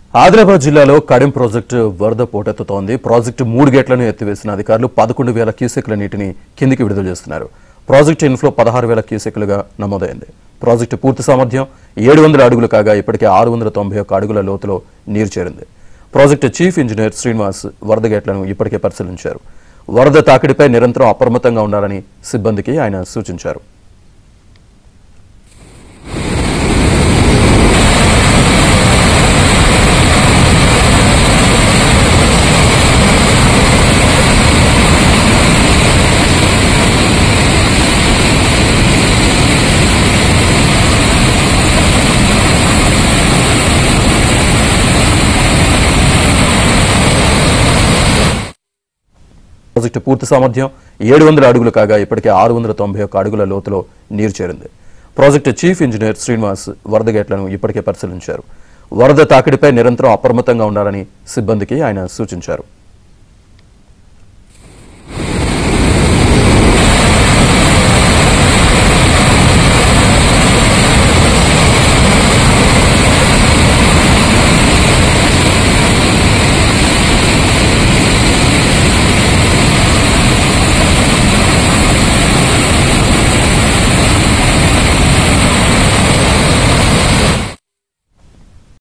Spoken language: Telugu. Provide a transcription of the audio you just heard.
ఆదిలాబాద్ జిల్లాలో కడెం ప్రాజెక్టు వరద పోటెత్తుతోంది ప్రాజెక్టు మూడు గేట్లను ఎత్తివేసిన అధికారులు పదకొండు వేల క్యూసెక్ల నీటిని కిందికి విడుదల చేస్తున్నారు ప్రాజెక్టు ఇన్ఫ్లో పదహారు వేల క్యూసెక్లుగా నమోదైంది ప్రాజెక్టు పూర్తి సామర్థ్యం ఏడు వందల అడుగులు కాగా ఇప్పటికే ఆరు వందల తొంభై ఒక్క అడుగుల లోతులో నీరు చేరింది ప్రాజెక్టు చీఫ్ ఇంజనీర్ శ్రీనివాస్ వరద గేట్లను ఇప్పటికే పరిశీలించారు వరద తాకిడిపై నిరంతరం అప్రమత్తంగా ఉండాలని సిబ్బందికి ఆయన సూచించారు ప్రాజెక్టు పూర్తి సామర్థ్యం ఏడు వందల అడుగులు కాగా ఇప్పటికే ఆరు వందల తొంభై ఒక్క అడుగుల లోతులో నీరు చేరింది ప్రాజెక్టు చీఫ్ ఇంజనీర్ శ్రీనివాస్ వరద గేట్లను ఇప్పటికే పరిశీలించారు వరద తాకిడిపై నిరంతరం అప్రమత్తంగా ఉండాలని సిబ్బందికి ఆయన సూచించారు